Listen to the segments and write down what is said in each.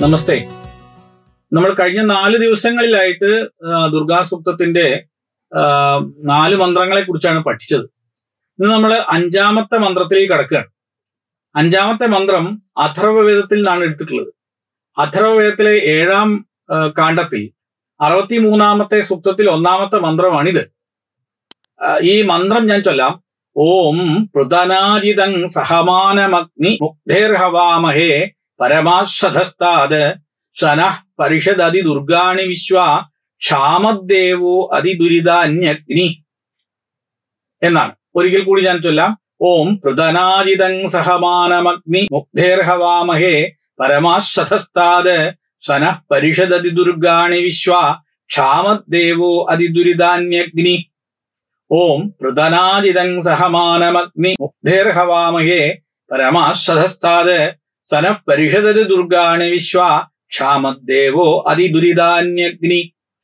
നമസ്തേ നമ്മൾ കഴിഞ്ഞ നാല് ദിവസങ്ങളിലായിട്ട് ആ, ദുർഗാസൂക്തത്തിന്റെ ആ, നാല് മന്ത്രങ്ങളെ കുറിച്ചാണ് പഠിച്ചത് ഇന്ന് നമ്മൾ അഞ്ചാമത്തെ മന്ത്രത്തിലേക്ക് കടക്കുകയാണ് അഞ്ചാമത്തെ മന്ത്രം അഥർവവേദത്തിൽ നിന്നാണ് എടുത്തിട്ടുള്ളത് അഥർവവേദത്തിലെ ഏഴാം ആ, കാണ്ഡത്തിൽ അറുപത്തി മൂന്നാമത്തെ സൂക്തത്തിൽ ഒന്നാമത്തെ മന്ത്രമാണിത് ആ, ഈ മന്ത്രം ഞാൻ ചൊല്ലാം ഓം പൃതനാജിതം സഹമാനമഗ്നി മുഗ്ധേർഹവാമഹേ പരമാശ്വധസ്താത് ശനഃ പരിഷദതി ദുർഗാണി വിശ്വ ക്ഷാമദേവോ അതിദുരിതാന്യഗ്നി എന്നാണ് ഒരിക്കൽ കൂടി ഞാൻ ചൊല്ലാം ഓം പൃതനാജിതം സഹമാനമഗ്നി മുഗ്ധേർഹവാമഹേ പരമാശ്വധസ്താത് ശനഃ പരിഷദതി ദുർഗാണി വിശ്വ ക്ഷാമദേവോ അതിദുരിതാന്യഗ്നി ഓം പൃതനാജിതം സഹമാനമഗ്നി മുഗ്ധേർഹവാമഹേ പരമാശ്വധസ്താത് സനഃ പരിഷദതി ദുർഗാണി വിശ്വ ക്ഷാമദേവോ അതിദുരിതാന്യഗ്നി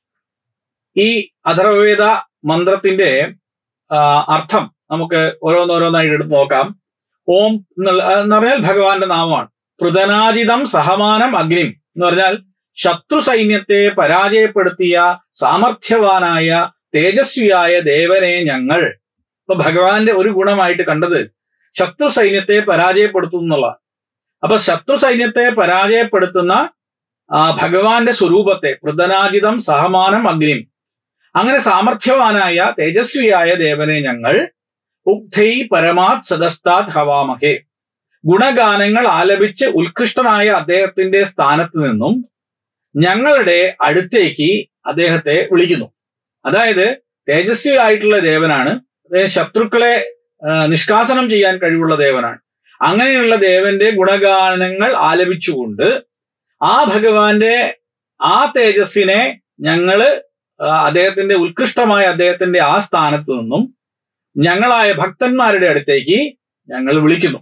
ഈ അഥർവവേദ മന്ത്രത്തിന്റെ ആ, അർത്ഥം നമുക്ക് ഓരോന്നോരോന്നായി എടുത്ത് നോക്കാം ഓം എന്നുള്ള എന്ന് പറഞ്ഞാൽ ഭഗവാന്റെ നാമമാണ് പൃതനാജിതം സഹമാനം അഗ്നിം എന്ന് പറഞ്ഞാൽ ശത്രു സൈന്യത്തെ പരാജയപ്പെടുത്തിയ സാമർഥ്യവാനായ തേജസ്വിയായ ദേവനെ ഞങ്ങൾ ഇപ്പൊ ഭഗവാന്റെ ഒരു ഗുണമായിട്ട് കണ്ടത് ശത്രു സൈന്യത്തെ പരാജയപ്പെടുത്തും എന്നുള്ള അപ്പൊ ശത്രു സൈന്യത്തെ പരാജയപ്പെടുത്തുന്ന ആ ഭഗവാന്റെ സ്വരൂപത്തെ പൃതനാജിതം സഹമാനം അഗ്നിം അങ്ങനെ സാമർഥ്യവാനായ തേജസ്വിയായ ദേവനെ ഞങ്ങൾ ഉഗ്ധൈ പരമാത് സദസ്താത് ഹവാമഹേ ഗുണഗാനങ്ങൾ ആലപിച്ച് ഉത്കൃഷ്ടനായ അദ്ദേഹത്തിന്റെ സ്ഥാനത്ത് നിന്നും ഞങ്ങളുടെ അടുത്തേക്ക് അദ്ദേഹത്തെ വിളിക്കുന്നു അതായത് തേജസ്വി ആയിട്ടുള്ള ദേവനാണ് അദ്ദേഹം ശത്രുക്കളെ ആ, നിഷ്കാസനം ചെയ്യാൻ കഴിവുള്ള ദേവനാണ് അങ്ങനെയുള്ള ദേവന്റെ ഗുണഗാനങ്ങൾ ആലപിച്ചുകൊണ്ട് ആ ഭഗവാന്റെ ആ തേജസ്സിനെ ഞങ്ങള് ആ, അദ്ദേഹത്തിന്റെ ഉത്കൃഷ്ടമായ അദ്ദേഹത്തിന്റെ ആ സ്ഥാനത്ത് നിന്നും ഞങ്ങളായ ഭക്തന്മാരുടെ അടുത്തേക്ക് ഞങ്ങൾ വിളിക്കുന്നു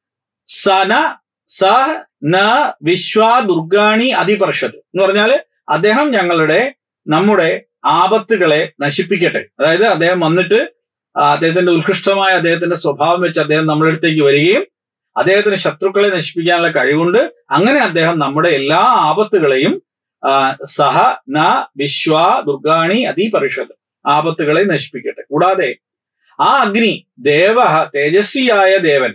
സന സ ന വിശ്വ ദുർഗാണി അതിപർഷത് എന്ന് പറഞ്ഞാല് അദ്ദേഹം ഞങ്ങളുടെ നമ്മുടെ ആപത്തുകളെ നശിപ്പിക്കട്ടെ അതായത് അദ്ദേഹം വന്നിട്ട് ആ, അദ്ദേഹത്തിന്റെ ഉത്കൃഷ്ടമായ അദ്ദേഹത്തിന്റെ സ്വഭാവം വെച്ച് അദ്ദേഹം നമ്മുടെ അടുത്തേക്ക് വരികയും അദ്ദേഹത്തിന് ശത്രുക്കളെ നശിപ്പിക്കാനുള്ള കഴിവുണ്ട് അങ്ങനെ അദ്ദേഹം നമ്മുടെ എല്ലാ ആപത്തുകളെയും ആ, സഹ ന വിശ്വ ദുർഗാണി അതിപരിഷത് ആപത്തുകളെ നശിപ്പിക്കട്ടെ കൂടാതെ ആ അഗ്നി ദേവ തേജസ്വിയായ ദേവൻ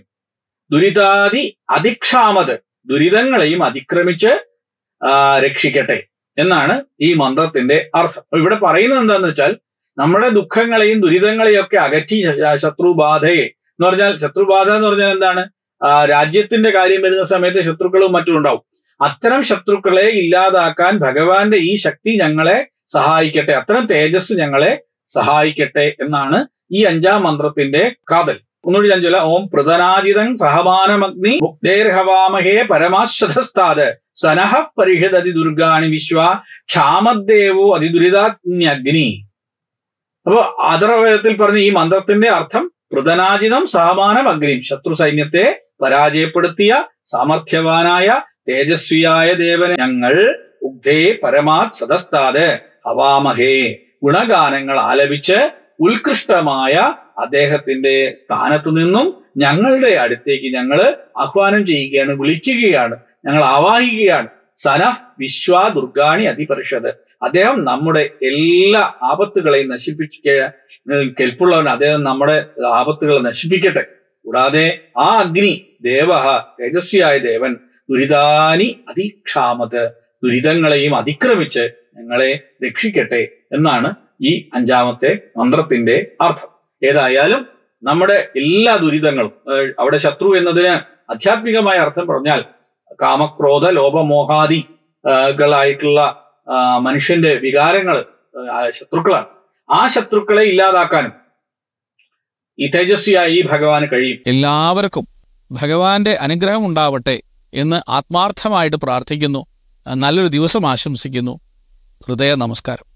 ദുരിതാതി അതിക്ഷാമത് ദുരിതങ്ങളെയും അതിക്രമിച്ച് ആ, രക്ഷിക്കട്ടെ എന്നാണ് ഈ മന്ത്രത്തിന്റെ അർത്ഥം അപ്പൊ ഇവിടെ പറയുന്നത് എന്താന്ന് വെച്ചാൽ നമ്മുടെ ദുഃഖങ്ങളെയും ദുരിതങ്ങളെയും ഒക്കെ അകറ്റി ശ- ശത്രുബാധയെ എന്ന് പറഞ്ഞാൽ ശത്രുബാധ എന്ന് പറഞ്ഞാൽ എന്താണ് ആ, രാജ്യത്തിന്റെ കാര്യം വരുന്ന സമയത്ത് ശത്രുക്കളും മറ്റും ഉണ്ടാവും അത്തരം ശത്രുക്കളെ ഇല്ലാതാക്കാൻ ഭഗവാന്റെ ഈ ശക്തി ഞങ്ങളെ സഹായിക്കട്ടെ അത്തരം തേജസ് ഞങ്ങളെ സഹായിക്കട്ടെ എന്നാണ് ഈ അഞ്ചാം മന്ത്രത്തിന്റെ കാതൽ ഒന്നുകൂടി ഞാൻ ചൊല്ലാം ഓം പൃതനാജിതം സഹമാനമഗ്നി മുക്തേർഹവാമഹേ പരമാശ്വതസ്ഥാത് സനഹ പരിഷദതി ദുർഗാണി വിശ്വ ക്ഷാമദേവോ അതിദുരിതാഗ്നി അപ്പോ അഥർവേദത്തിൽ പറഞ്ഞ ഈ മന്ത്രത്തിന്റെ അർത്ഥം പൃതനാജിതം സഹമാനം അഗ്നിം ശത്രു സൈന്യത്തെ പരാജയപ്പെടുത്തിയ സാമർഥ്യവാനായ തേജസ്വിയായ ദേവനെ ഞങ്ങൾ ഉഗ്ധേ പരമാത് സദസ്താത് ഹവാമഹേ ഗുണഗാനങ്ങൾ ആലപിച്ച് ഉത്കൃഷ്ടമായ അദ്ദേഹത്തിന്റെ സ്ഥാനത്ത് നിന്നും ഞങ്ങളുടെ അടുത്തേക്ക് ഞങ്ങൾ ആഹ്വാനം ചെയ്യുകയാണ് വിളിക്കുകയാണ് ഞങ്ങൾ ആവാഹിക്കുകയാണ് സന വിശ്വ ദുർഗാണി അതിപരിഷത് അദ്ദേഹം നമ്മുടെ എല്ലാ ആപത്തുകളെയും നശിപ്പിക്ക കെൽപ്പുള്ളവൻ അദ്ദേഹം നമ്മുടെ ആപത്തുകളെ നശിപ്പിക്കട്ടെ കൂടാതെ ആ അഗ്നി ദേവ തേജസ്വിയായ ദേവൻ ദുരിതാനി അതിക്ഷാമത് ദുരിതങ്ങളെയും അതിക്രമിച്ച് ഞങ്ങളെ രക്ഷിക്കട്ടെ എന്നാണ് ഈ അഞ്ചാമത്തെ മന്ത്രത്തിന്റെ അർത്ഥം ഏതായാലും നമ്മുടെ എല്ലാ ദുരിതങ്ങളും ഏഹ് അവിടെ ശത്രു എന്നതിന് ആധ്യാത്മികമായ അർത്ഥം പറഞ്ഞാൽ കാമക്രോധ ലോപമോഹാദി ഏഹ് കളായിട്ടുള്ള ആ, മനുഷ്യന്റെ വികാരങ്ങൾ ശത്രുക്കളാണ് ആ ശത്രുക്കളെ ഇല്ലാതാക്കാനും ഈ തേജസ്വിയായ ഈ ഭഗവാന് കഴിയും എല്ലാവർക്കും ഭഗവാന്റെ അനുഗ്രഹം ഉണ്ടാവട്ടെ എന്ന് ആത്മാർത്ഥമായിട്ട് പ്രാർത്ഥിക്കുന്നു നല്ലൊരു ദിവസം ആശംസിക്കുന്നു ഹൃദയ നമസ്കാരം